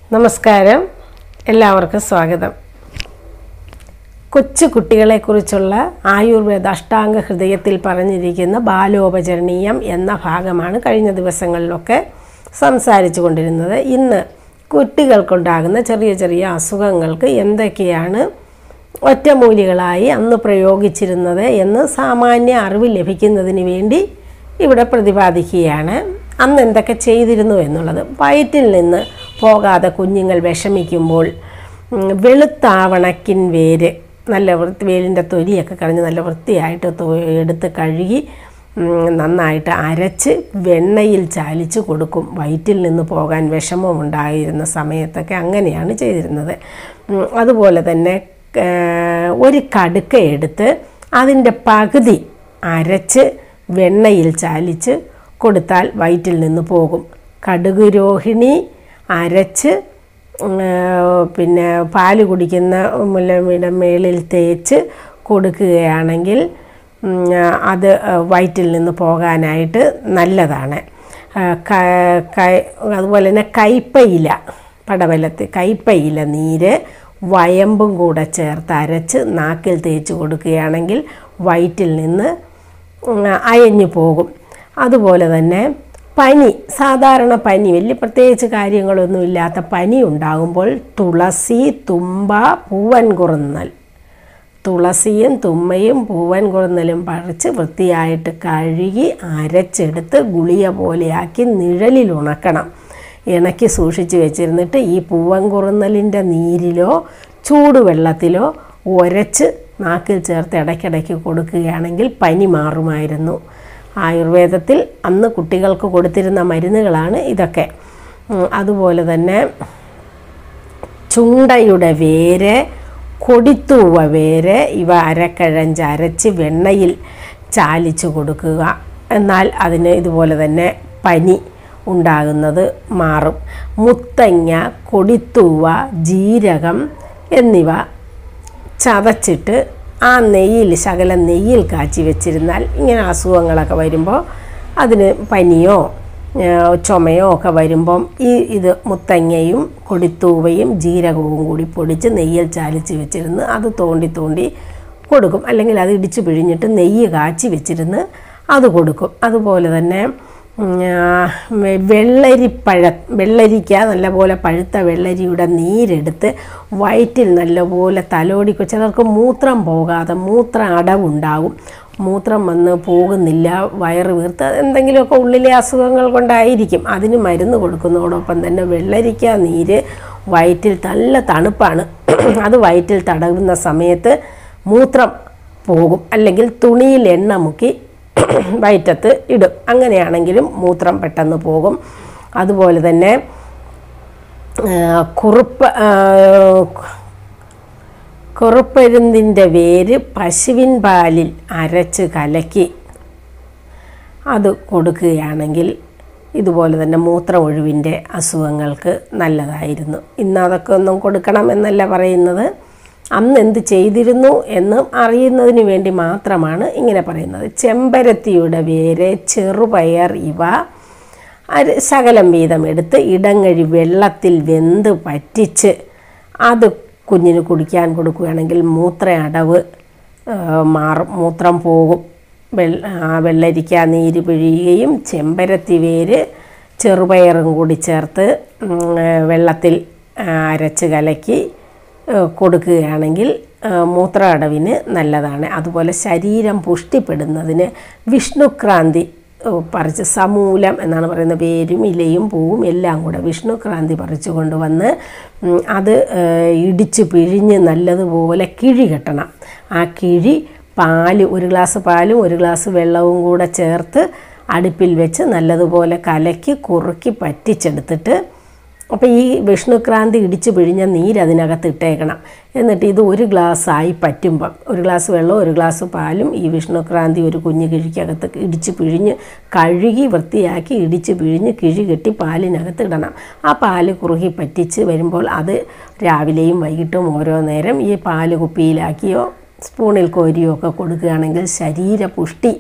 നമസ്കാരം എല്ലാവർക്കും സ്വാഗതം കൊച്ചു കുട്ടികളെക്കുറിച്ചുള്ള ആയുർവേദ അഷ്ടാംഗ ഹൃദയത്തിൽ പറഞ്ഞിരിക്കുന്ന ബാലോപചരണീയം എന്ന ഭാഗമാണ് കഴിഞ്ഞ ദിവസങ്ങളിലൊക്കെ സംസാരിച്ചു കൊണ്ടിരുന്നത് ഇന്ന് കുട്ടികൾക്കുണ്ടാകുന്ന ചെറിയ ചെറിയ അസുഖങ്ങൾക്ക് എന്തൊക്കെയാണ് ഒറ്റമൂലികളായി അന്ന് പ്രയോഗിച്ചിരുന്നത് എന്ന് സാമാന്യ അറിവ് ലഭിക്കുന്നതിന് വേണ്ടി ഇവിടെ പ്രതിപാദിക്കുകയാണ് അന്ന് എന്തൊക്കെ ചെയ്തിരുന്നു എന്നുള്ളത് വയറ്റിൽ നിന്ന് പോകാതെ കുഞ്ഞുങ്ങൾ വിഷമിക്കുമ്പോൾ ഉം, വെളുത്താവണക്കിൻ വേര് നല്ല വൃത്തി വേലിൻ്റെ തൊലിയൊക്കെ കളഞ്ഞ് നല്ല വൃത്തിയായിട്ട് തൊ- എടുത്ത് കഴുകി ഉം, നന്നായിട്ട് അരച്ച് വെണ്ണയിൽ ചാലിച്ച് കൊടുക്കും വയറ്റിൽ നിന്ന് പോകാൻ വിഷമമുണ്ടായിരുന്ന സമയത്തൊക്കെ അങ്ങനെയാണ് ചെയ്തിരുന്നത് ഉം, അതുപോലെ തന്നെ ഏഹ്, ഒരു കടുക്ക എടുത്ത് അതിൻ്റെ പകുതി അരച്ച് വെണ്ണയിൽ ചാലിച്ച് കൊടുത്താൽ വയറ്റിൽ നിന്ന് പോകും കടുക് രോഹിണി അരച്ച് ഉം, ഏഹ്, പിന്നെ പാല് കുടിക്കുന്ന മുലയുടെ മേളിൽ തേച്ച് കൊടുക്കുകയാണെങ്കിൽ ഉം, അത് വയറ്റിൽ നിന്ന് പോകാനായിട്ട് നല്ലതാണ് ആ, ക- ക- അതുപോലെ തന്നെ കയ്പയില പടവലത്ത് കയ്പയില നീര് വയമ്പും കൂടെ ചേർത്ത് അരച്ച് നാക്കിൽ തേച്ച് കൊടുക്കുകയാണെങ്കിൽ വയറ്റിൽ നിന്ന് ഉം, അയഞ്ഞു പോകും അതുപോലെ തന്നെ പനി സാധാരണ പനി വലിയ പ്രത്യേകിച്ച് കാര്യങ്ങളൊന്നും ഇല്ലാത്ത പനി ഉണ്ടാകുമ്പോൾ തുളസി തുമ്പ പൂവൻ കുറുന്നൽ തുളസിയും തുമ്മയും പൂവൻ കുറുന്നലും പറിച്ച് വൃത്തിയായിട്ട് കഴുകി അരച്ചെടുത്ത് ഗുളിക പോലെയാക്കി നിഴലിൽ ഉണക്കണം ഇണക്കി സൂക്ഷിച്ച് വെച്ചിരുന്നിട്ട് ഈ പൂവൻ കുറുന്നലിൻ്റെ നീരിലോ ചൂടുവെള്ളത്തിലോ ഉരച്ച് നാക്കിൽ ചേർത്ത് ഇടയ്ക്കിടയ്ക്ക് കൊടുക്കുകയാണെങ്കിൽ പനി മാറുമായിരുന്നു ആയുർവേദത്തിൽ അന്ന് കുട്ടികൾക്ക് കൊടുത്തിരുന്ന മരുന്നുകളാണ് ഇതൊക്കെ ഉം, അതുപോലെ തന്നെ ചുണ്ടയുടെ വേര് കൊടിത്തൂവ വേര് ഇവ അരക്കഴഞ്ച് അരച്ച് വെണ്ണയിൽ ചാലിച്ചു കൊടുക്കുക എന്നാൽ അതിന് ഇതുപോലെ തന്നെ പനി ഉണ്ടാകുന്നത് മാറും മുത്തങ്ങ കൊടിത്തൂവ ജീരകം എന്നിവ ചതച്ചിട്ട് ആ നെയ്യിൽ ശകലം നെയ്യിൽ കാച്ചി വെച്ചിരുന്നാൽ ഇങ്ങനെ അസുഖങ്ങളൊക്കെ വരുമ്പോൾ അതിന് പനിയോ ഏഹ് ചുമയോ ഒക്കെ വരുമ്പം ഈ ഇത് മുത്തങ്ങയും കൊടിത്തൂവയും ജീരകവും കൂടി പൊടിച്ച് നെയ്യിൽ ചാലിച്ച് വെച്ചിരുന്ന് അത് തോണ്ടി തോണ്ടി കൊടുക്കും അല്ലെങ്കിൽ അത് ഇടിച്ച് പിഴിഞ്ഞിട്ട് നെയ്യ് കാച്ചി വെച്ചിരുന്ന് അത് കൊടുക്കും അതുപോലെ തന്നെ ഉം, ആ, വെ- വെള്ളരിപ്പഴ വെള്ളരിക്ക നല്ലപോലെ പഴുത്ത വെള്ളരിയുടെ നീരെടുത്ത് വയറ്റിൽ നല്ലപോലെ തലോടി കൊ- ചിലർക്ക് മൂത്രം പോകാതെ മൂത്ര അടവുണ്ടാകും മൂത്രം വന്ന് പോകുന്നില്ല വയറ് വീർത്ത് എന്തെങ്കിലുമൊക്കെ ഉള്ളിലെ അസുഖങ്ങൾ കൊണ്ടായിരിക്കും അതിന് മരുന്ന് കൊടുക്കുന്നതോടൊപ്പം തന്നെ വെള്ളരിക്ക നീര് വയറ്റിൽ നല്ല തണുപ്പാണ് അത് വയറ്റിൽ തടവുന്ന സമയത്ത് മൂത്രം പോകും അല്ലെങ്കിൽ തുണിയിൽ എണ്ണ മുക്കി വയറ്റത്ത് ഇടും അങ്ങനെയാണെങ്കിലും മൂത്രം പെട്ടെന്ന് പോകും അതുപോലെ തന്നെ ആ, കുറുപ്പ് ആ, കുറുപ്പരുന്തിൻ്റെ വേര് പശുവിൻ പാലിൽ അരച്ച് കലക്കി അത് കൊടുക്കുകയാണെങ്കിൽ ഇതുപോലെ തന്നെ മൂത്രമൊഴിവിൻ്റെ അസുഖങ്ങൾക്ക് നല്ലതായിരുന്നു ഇന്ന് അതൊക്കെ ഒന്നും കൊടുക്കണം എന്നല്ല പറയുന്നത് അന്ന് എന്ത് ചെയ്തിരുന്നു എന്ന് അറിയുന്നതിന് വേണ്ടി മാത്രമാണ് ഇങ്ങനെ പറയുന്നത് ചെമ്പരത്തിയുടെ വേര് ചെറുപയർ ഇവ അര ശകലം വീതം എടുത്ത് ഇടങ്ങഴി വെള്ളത്തിൽ വെന്ത് പറ്റിച്ച് അത് കുഞ്ഞിന് കുടിക്കാൻ കൊടുക്കുകയാണെങ്കിൽ മൂത്ര അടവ് ആ, മാറും മൂത്രം പോകും വെള്ള ആ, വെള്ളരിക്ക നീര് പിഴിയുകയും ചെമ്പരത്തി വേര് ചെറുപയറും കൂടി ചേർത്ത് ഉം, വെള്ളത്തിൽ ആ, അരച്ച് കലക്കി ആ, കൊടുക്കുകയാണെങ്കിൽ ആ, മൂത്ര അടവിന് നല്ലതാണ് അതുപോലെ ശരീരം പുഷ്ടിപ്പെടുന്നതിന് വിഷ്ണുക്രാന്തി ഓ, പറിച്ച് സമൂലം എന്നാണ് പറയുന്നത് വേരും ഇലയും പൂവും എല്ലാം കൂടെ വിഷ്ണുക്രാന്തി പറിച്ചു കൊണ്ടുവന്ന് ഉം, അത് ഏ, ഇടിച്ച് പിഴിഞ്ഞ് നല്ലതുപോലെ കിഴി കെട്ടണം ആ കിഴി പാല് ഒരു ഗ്ലാസ് പാലും ഒരു ഗ്ലാസ് വെള്ളവും കൂടെ ചേർത്ത് അടുപ്പിൽ വെച്ച് നല്ലതുപോലെ കലക്കി കുറുക്കി പറ്റിച്ചെടുത്തിട്ട് അപ്പോൾ ഈ വിഷ്ണുക്രാന്തി ഇടിച്ച് പിഴിഞ്ഞ നീര് അതിനകത്ത് ഇട്ടേക്കണം എന്നിട്ട് ഇത് ഒരു ഗ്ലാസ്സായി പറ്റുമ്പം ഒരു ഗ്ലാസ് വെള്ളവും ഒരു ഗ്ലാസ് പാലും ഈ വിഷ്ണുക്രാന്തി ഒരു കുഞ്ഞു കിഴിക്കകത്ത് ഇടിച്ച് പിഴിഞ്ഞ് കഴുകി വൃത്തിയാക്കി ഇടിച്ച് പിഴിഞ്ഞ് കിഴി കെട്ടി പാലിനകത്ത് ഇടണം ആ പാല് കുറുകി പറ്റിച്ച് വരുമ്പോൾ അത് രാവിലെയും വൈകിട്ടും ഓരോ നേരം ഈ പാല് കുപ്പിയിലാക്കിയോ സ്പൂണിൽ കോരിയോ ഒക്കെ കൊടുക്കുകയാണെങ്കിൽ ശരീരപുഷ്ടി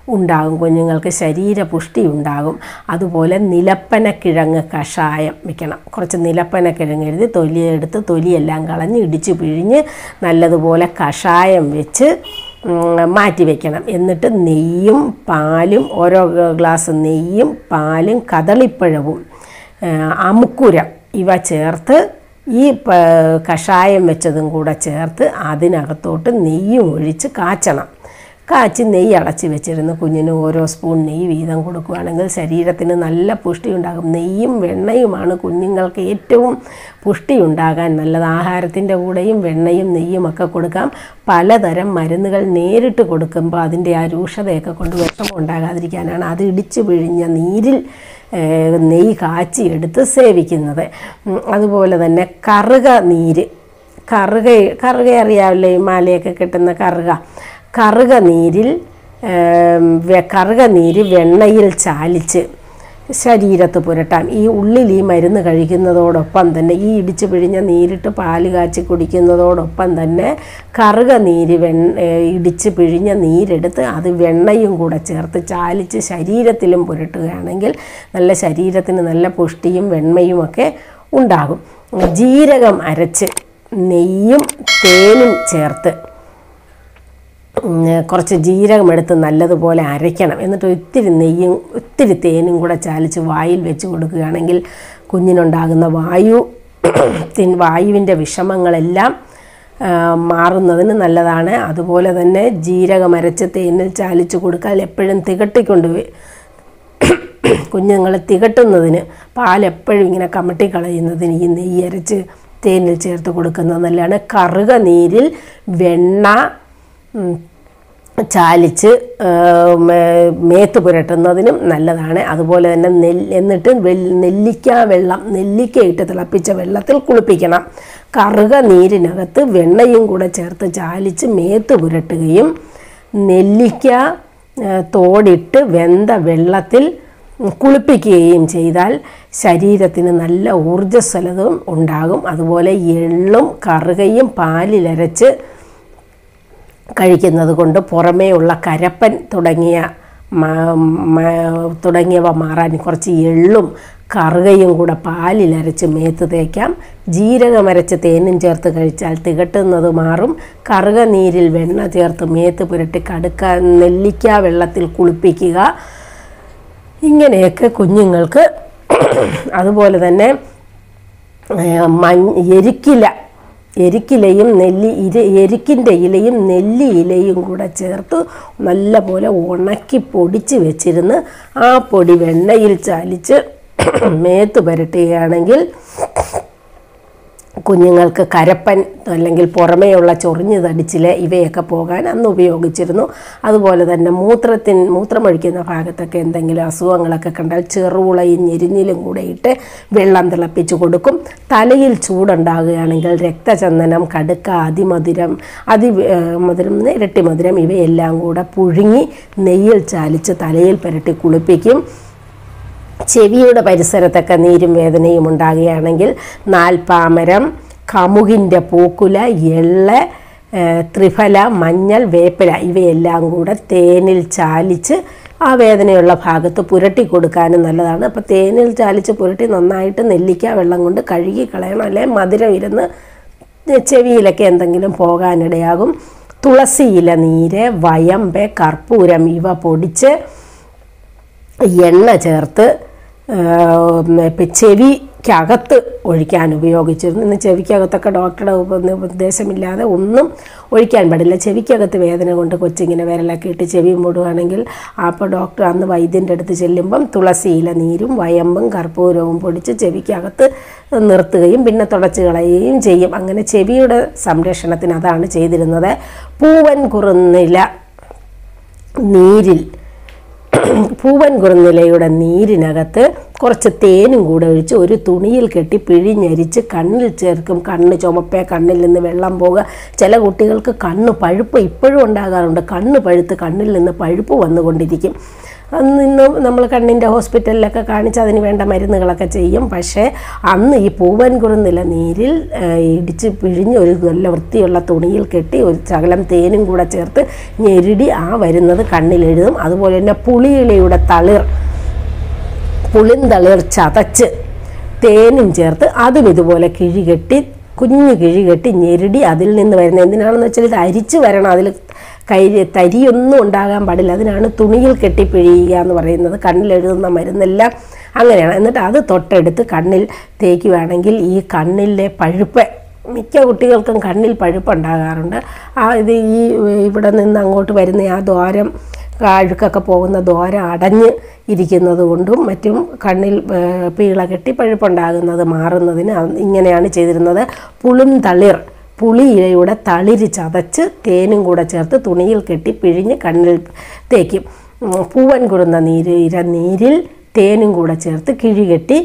ഉണ്ടാകും കുഞ്ഞുങ്ങൾക്ക് ശരീരപുഷ്ടി ഉണ്ടാകും അതുപോലെ നിലപ്പനക്കിഴങ്ങ് കഷായം വെക്കണം കുറച്ച് നിലപ്പനക്കിഴങ്ങ് എഴുതി തൊലിയെടുത്ത് തൊലിയെല്ലാം കളഞ്ഞ് ഇടിച്ച് പിഴിഞ്ഞ് നല്ലതുപോലെ കഷായം വെച്ച് ഉം, മാറ്റി വെക്കണം എന്നിട്ട് നെയ്യും പാലും ഓരോ ഗ്ലാസ് നെയ്യും പാലും കദളിപ്പഴവും ആ, അമുക്കുരം ഇവ ചേർത്ത് ഈ പ- കഷായം വെച്ചതും കൂടെ ചേർത്ത് അതിനകത്തോട്ട് നെയ്യും ഒഴിച്ച് കാച്ചണം കാച്ചി നെയ്യ് അടച്ച് വെച്ചിരുന്ന് കുഞ്ഞിന് ഓരോ സ്പൂൺ നെയ്യ് വീതം കൊടുക്കുകയാണെങ്കിൽ ശരീരത്തിന് നല്ല പുഷ്ടി ഉണ്ടാകും നെയ്യും വെണ്ണയുമാണ് കുഞ്ഞുങ്ങൾക്ക് ഏറ്റവും പുഷ്ടി ഉണ്ടാകാൻ നല്ലത് ആഹാരത്തിൻ്റെ കൂടെയും വെണ്ണയും നെയ്യും ഒക്കെ കൊടുക്കാം പലതരം മരുന്നുകൾ നേരിട്ട് കൊടുക്കുമ്പോൾ അതിൻ്റെ ആ രൂക്ഷതയൊക്കെ കൊണ്ട് വിഷമം ഉണ്ടാകാതിരിക്കാനാണ് അത് ഇടിച്ചു പിഴിഞ്ഞ നീരിൽ ഏഹ്, നെയ്യ് കാച്ചി എടുത്ത് സേവിക്കുന്നത് ഉം, അതുപോലെ തന്നെ കറുക നീര് കറുക കറുക അറിയാമല്ലോ ഈ മാലയൊക്കെ കിട്ടുന്ന കറുക കറുക നീരിൽ ഏം, വെ- കറുക നീര് വെണ്ണയിൽ ചാലിച്ച് ശരീരത്ത് പുരട്ടാം ഈ ഉള്ളിൽ ഈ മരുന്ന് കഴിക്കുന്നതോടൊപ്പം തന്നെ ഈ ഇടിച്ച് പിഴിഞ്ഞ നീരിട്ട് പാല് കാച്ചി കുടിക്കുന്നതോടൊപ്പം തന്നെ കറുക നീര് വെണ്ണ ഏ, ഇടിച്ച് പിഴിഞ്ഞ നീരെടുത്ത് അത് വെണ്ണയും കൂടെ ചേർത്ത് ചാലിച്ച് ശരീരത്തിലും പുരട്ടുകയാണെങ്കിൽ നല്ല ശരീരത്തിന് നല്ല പുഷ്ടിയും വെണ്മയും ഒക്കെ ഉണ്ടാകും ജീരകം അരച്ച് നെയ്യും തേനും ചേർത്ത് ഉം, കുറച്ച് ജീരകം എടുത്ത് നല്ലതുപോലെ അരയ്ക്കണം എന്നിട്ട് ഒത്തിരി നെയ്യും ഒത്തിരി തേനും കൂടെ ചാലിച്ച് വായിൽ വെച്ച് കൊടുക്കുകയാണെങ്കിൽ കുഞ്ഞിനുണ്ടാകുന്ന വായു തിൻ വായുവിൻ്റെ വിഷമങ്ങളെല്ലാം ആ, മാറുന്നതിന് നല്ലതാണ് അതുപോലെ തന്നെ ജീരകം അരച്ച് തേനിൽ ചാലിച്ച് കൊടുക്കാൻ എപ്പോഴും തികട്ടിക്കൊണ്ട് വെ- കുഞ്ഞുങ്ങൾ തികട്ടുന്നതിന് പാലെപ്പോഴും ഇങ്ങനെ കമട്ടി കളയുന്നതിന് ഈ നെയ്യ് അരച്ച് തേനിൽ ചേർത്ത് കൊടുക്കുന്നത് നല്ലതാണ് കറുക നീരിൽ വെണ്ണ ഉം, ചാലിച്ച് ആ, മേ- മേത്ത് പുരട്ടുന്നതിനും നല്ലതാണ് അതുപോലെ തന്നെ നെല്ല് എന്നിട്ട് വെൽ- നെല്ലിക്ക വെള്ളം നെല്ലിക്ക ഇട്ട് തിളപ്പിച്ച വെള്ളത്തിൽ കുളിപ്പിക്കണം കറുക നീരിനകത്ത് വെണ്ണയും കൂടെ ചേർത്ത് ചാലിച്ച് മേത്ത് പുരട്ടുകയും നെല്ലിക്ക ആ, തോടിട്ട് വെന്ത വെള്ളത്തിൽ കുളിപ്പിക്കുകയും ചെയ്താൽ ശരീരത്തിന് നല്ല ഊർജ്ജസ്വലതയും ഉണ്ടാകും അതുപോലെ എള്ളും കറുകയും പാലിലരച്ച് കഴിക്കുന്നത് കൊണ്ട് പുറമേയുള്ള കരപ്പൻ തുടങ്ങിയ മ- മ- തുടങ്ങിയവ മാറാൻ കുറച്ച് എള്ളും കറുകയും കൂടെ പാലിലരച്ച് മേത്ത് തേക്കാം ജീരകമരച്ച് തേനും ചേർത്ത് കഴിച്ചാൽ തികട്ടുന്നത് മാറും കറുക നീരിൽ വെണ്ണ ചേർത്ത് മേത്ത് പുരട്ടി കടുക്ക നെല്ലിക്ക വെള്ളത്തിൽ കുളിപ്പിക്കുക ഇങ്ങനെയൊക്കെ കുഞ്ഞുങ്ങൾക്ക് അതുപോലെ തന്നെ ഏഹ്, മഞ്ഞ എരിക്കില എരിക്കിലയും നെല്ലി ഇര എരിക്കിൻ്റെ ഇലയും നെല്ലി ഇലയും കൂടെ ചേർത്ത് നല്ലപോലെ ഉണക്കി പൊടിച്ച് വെച്ചിരുന്ന് ആ പൊടി വെണ്ണയിൽ ചാലിച്ച് മേത്ത് പുരട്ടുകയാണെങ്കിൽ കുഞ്ഞുങ്ങൾക്ക് കരപ്പൻ അല്ലെങ്കിൽ പുറമേയുള്ള ചൊറിഞ്ഞു തടിച്ചില് ഇവയൊക്കെ പോകാൻ അന്ന് ഉപയോഗിച്ചിരുന്നു അതുപോലെ തന്നെ മൂത്രത്തിൻ മൂത്രമൊഴിക്കുന്ന ഭാഗത്തൊക്കെ എന്തെങ്കിലും അസുഖങ്ങളൊക്കെ കണ്ടാൽ ചെറുളയും ഞെരിഞ്ഞിലും കൂടെ ഇട്ട് വെള്ളം തിളപ്പിച്ച് കൊടുക്കും തലയിൽ ചൂടുണ്ടാകുകയാണെങ്കിൽ രക്തചന്ദനം കടുക്ക അതിമധുരം അതി ഏഹ് മധുരം ഇരട്ടി മധുരം ഇവയെല്ലാം കൂടെ പുഴുങ്ങി നെയ്യിൽ ചാലിച്ച് തലയിൽ പുരട്ടി കുളിപ്പിക്കും ചെവിയുടെ പരിസരത്തൊക്കെ നീരും വേദനയും ഉണ്ടാകുകയാണെങ്കിൽ നാൽപ്പാമരം കമുകിൻ്റെ പൂക്കുല എള്ള് ഏഹ്, ത്രിഫല മഞ്ഞൾ വേപ്പില ഇവയെല്ലാം കൂടെ തേനിൽ ചാലിച്ച് ആ വേദനയുള്ള ഭാഗത്ത് പുരട്ടി കൊടുക്കാനും നല്ലതാണ് അപ്പോൾ തേനിൽ ചാലിച്ച് പുരട്ടി നന്നായിട്ട് നെല്ലിക്ക വെള്ളം കൊണ്ട് കഴുകി കളയണം അല്ലെ മധുരം ഇരുന്ന് ചെവിയിലൊക്കെ എന്തെങ്കിലും പോകാനിടയാകും തുളസിയില നീര് വയമ്പ് കർപ്പൂരം ഇവ പൊടിച്ച് എണ്ണ ചേർത്ത് ഇപ്പം ചെവിക്കകത്ത് ഒഴിക്കാൻ ഉപയോഗിച്ചിരുന്നു ഇന്ന് ചെവിക്കകത്തൊക്കെ ഡോക്ടറുടെ ഉപ- നിർദ്ദേശമില്ലാതെ ഒന്നും ഒഴിക്കാൻ പാടില്ല ചെവിക്കകത്ത് വേദന കൊണ്ട് കൊച്ചിങ്ങനെ വിരലൊക്കെ ഇട്ട് ചെവി മൂടുകയാണെങ്കിൽ അപ്പോൾ ഡോക്ടർ അന്ന് വൈദ്യൻ്റെ അടുത്ത് ചെല്ലുമ്പം തുളസിയില നീരും വയമ്പും കർപ്പൂരവും പൊടിച്ച് ചെവിക്കകത്ത് നിർത്തുകയും പിന്നെ തുടച്ച് കളയുകയും ചെയ്യും അങ്ങനെ ചെവിയുടെ സംരക്ഷണത്തിന് അതാണ് ചെയ്തിരുന്നത് പൂവൻ കുറുന്നില നീരിൽ പൂവൻ കുറുനിലയുടെ നീരിനകത്ത് കുറച്ച് തേനും കൂടെ ഒഴിച്ച് ഒരു തുണിയിൽ കെട്ടി പിഴിഞ്ഞരിച്ച് കണ്ണിൽ ചേർക്കും കണ്ണ് ചുമപ്പേ കണ്ണിൽ നിന്ന് വെള്ളം പോകുക ചില കുട്ടികൾക്ക് കണ്ണ് പഴുപ്പ് ഇപ്പോഴും ഉണ്ടാകാറുണ്ട് കണ്ണ് പഴുത്ത് കണ്ണിൽ നിന്ന് പഴുപ്പ് വന്നുകൊണ്ടിരിക്കും അന്ന് ഇന്ന് നമ്മൾ കണ്ണിൻ്റെ ഹോസ്പിറ്റലിലൊക്കെ കാണിച്ച് അതിന് വേണ്ട മരുന്നുകളൊക്കെ ചെയ്യും പക്ഷേ അന്ന് ഈ പൂവൻ കുറുന്നില നീരിൽ ആ, ഇടിച്ച് പിഴിഞ്ഞ് ഒരു നല്ല വൃത്തിയുള്ള തുണിയിൽ കെട്ടി ഒരു ശകലം തേനും കൂടെ ചേർത്ത് ഞെരുടി ആ വരുന്നത് കണ്ണിലെഴുതും അതുപോലെ തന്നെ പുളിയിലയുടെ തളിർ പുളിന്തളിർ ചതച്ച് തേനും ചേർത്ത് അതും ഇതുപോലെ കിഴികെട്ടി കുഞ്ഞു കിഴികെട്ടി ഞെരുടി അതിൽ നിന്ന് വരുന്ന എന്തിനാണെന്ന് വെച്ചാൽ ഇത് അരിച്ച് വരണം അതിൽ കൈ തരിയൊന്നും ഉണ്ടാകാൻ പാടില്ല അതിനാണ് തുണിയിൽ കെട്ടി പിഴിയുക എന്ന് പറയുന്നത് കണ്ണിലെഴുതുന്ന മരുന്നെല്ലാം അങ്ങനെയാണ് എന്നിട്ട് അത് തൊട്ടെടുത്ത് കണ്ണിൽ തേക്കുകയാണെങ്കിൽ ഈ കണ്ണിലെ പഴുപ്പ് മിക്ക കുട്ടികൾക്കും കണ്ണിൽ പഴുപ്പുണ്ടാകാറുണ്ട് ആ ഇത് ഈ ഇവിടെ നിന്ന് അങ്ങോട്ട് വരുന്ന ആ ദ്വാരം അഴുക്കൊക്കെ പോകുന്ന ദ്വാരം അടഞ്ഞ് ഇരിക്കുന്നത് കൊണ്ടും മറ്റും കണ്ണിൽ ഏ, പീള കെട്ടി പഴുപ്പുണ്ടാകുന്നത് മാറുന്നതിന് അത് ഇങ്ങനെയാണ് ചെയ്തിരുന്നത് പുളും തളിർ പുളിയിലയുടെ തളിര് ചതച്ച് തേനും കൂടെ ചേർത്ത് തുണിയിൽ കെട്ടി പിഴിഞ്ഞ് കണ്ണിൽ തേക്കും ഉം, പൂവൻ കുറുന്ന നീര് ഇര നീരിൽ തേനും കൂടെ ചേർത്ത് കിഴികെട്ടി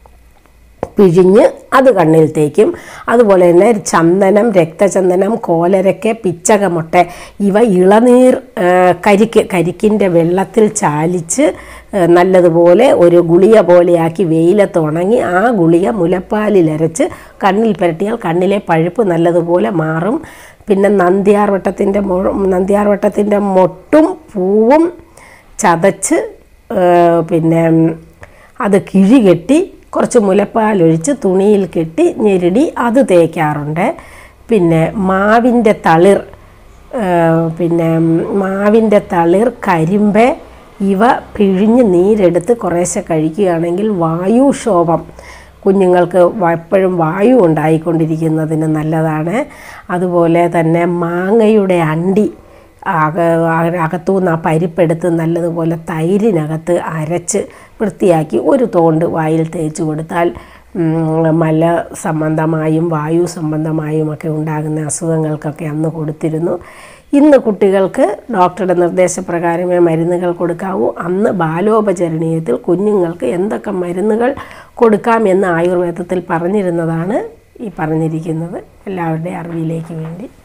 പിഴിഞ്ഞ് അത് കണ്ണിൽ തേക്കും അതുപോലെ തന്നെ ചന്ദനം രക്തചന്ദനം കോലരക്ക് പിച്ചകമുട്ട ഇവ ഇളനീർ ആ, കരിക്ക് കരിക്കിൻ്റെ വെള്ളത്തിൽ ചാലിച്ച് ആ, നല്ലതുപോലെ ഒരു ഗുളിക പോലെയാക്കി വെയിലത്ത് ഉണങ്ങി ആ ഗുളിക മുലപ്പാലിലരച്ച് കണ്ണിൽ പുരട്ടിയാൽ കണ്ണിലെ പഴുപ്പ് നല്ലതുപോലെ മാറും പിന്നെ നന്ദ്യാർവട്ടത്തിൻ്റെ മൊ നന്ദ്യാർവട്ടത്തിൻ്റെ മൊട്ടും പൂവും ചതച്ച് ആ, പിന്നെ അത് കിഴികെട്ടി കുറച്ച് മുലപ്പാലൊഴിച്ച് തുണിയിൽ കെട്ടി ഞെരുടി അത് തേക്കാറുണ്ട് പിന്നെ മാവിൻ്റെ തളിർ ആ, പിന്നെ മാവിൻ്റെ തളിർ കരിമ്പ് ഇവ പിഴിഞ്ഞ് നീരെടുത്ത് കുറേശ്ശെ കഴിക്കുകയാണെങ്കിൽ വായുക്ഷോഭം കുഞ്ഞുങ്ങൾക്ക് വ- എപ്പോഴും വായു ഉണ്ടായിക്കൊണ്ടിരിക്കുന്നതിന് നല്ലതാണ് അതുപോലെ തന്നെ മാങ്ങയുടെ അണ്ടി അക അകത്തുനിന്ന് ആ പരിപ്പെടുത്ത് നല്ലതുപോലെ തൈരിനകത്ത് അരച്ച് വൃത്തിയാക്കി ഒരു തോണ്ട് വായിൽ തേച്ച് കൊടുത്താൽ ഉം, മല സംബന്ധമായും വായു സംബന്ധമായും ഒക്കെ ഉണ്ടാകുന്ന അസുഖങ്ങൾക്കൊക്കെ അന്ന് കൊടുത്തിരുന്നു ഇന്ന് കുട്ടികൾക്ക് ഡോക്ടറുടെ നിർദ്ദേശപ്രകാരമേ മരുന്നുകൾ കൊടുക്കാവൂ അന്ന് ബാലോപചരണീയത്തിൽ കുഞ്ഞുങ്ങൾക്ക് എന്തൊക്കെ മരുന്നുകൾ കൊടുക്കാം എന്ന് ആയുർവേദത്തിൽ പറഞ്ഞിരുന്നതാണ് ഈ പറഞ്ഞിരിക്കുന്നത് എല്ലാവരുടെയും അറിവിലേക്ക് വേണ്ടി